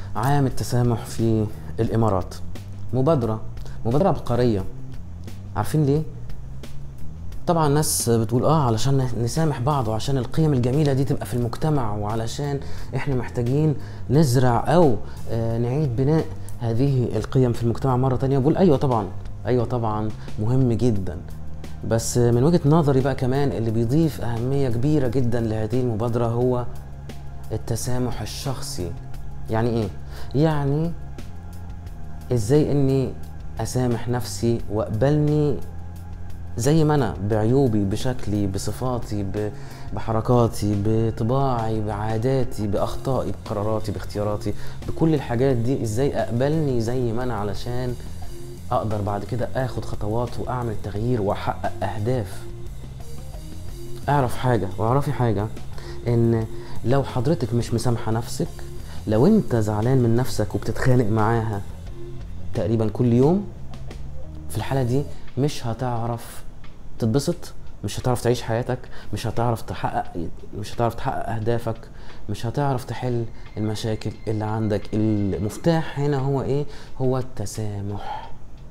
عام التسامح في الامارات مبادره مبادره عبقريه عارفين ليه طبعا الناس بتقول اه علشان نسامح بعض وعشان القيم الجميله دي تبقى في المجتمع وعلشان احنا محتاجين نزرع او آه نعيد بناء هذه القيم في المجتمع مره تانية بقول ايوه طبعا ايوه طبعا مهم جدا بس من وجهه نظري بقى كمان اللي بيضيف اهميه كبيره جدا لهذه المبادره هو التسامح الشخصي يعني ايه يعني ازاي اني اسامح نفسي واقبلني زي ما انا بعيوبي بشكلي بصفاتي ب- بحركاتي بطباعي بعاداتي باخطائي بقراراتي باختياراتي بكل الحاجات دي ازاي اقبلني زي ما انا علشان اقدر بعد كده اخد خطوات واعمل تغيير واحقق اهداف اعرف حاجه واعرفي حاجه ان لو حضرتك مش مسامحه نفسك لو انت زعلان من نفسك وبتتخانق معاها تقريبا كل يوم في الحاله دي مش هتعرف تتبسط مش هتعرف تعيش حياتك مش هتعرف تحقق مش هتعرف تحقق اهدافك مش هتعرف تحل المشاكل اللي عندك المفتاح هنا هو ايه هو التسامح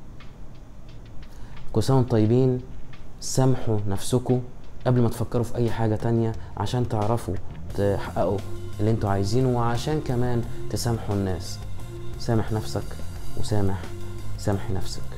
كل سنه وانتم طيبين سامحوا نفسكم قبل ما تفكروا في اي حاجه تانية عشان تعرفوا تحققوا اللي انتوا عايزينه وعشان كمان تسامحوا الناس سامح نفسك وسامح سامحي نفسك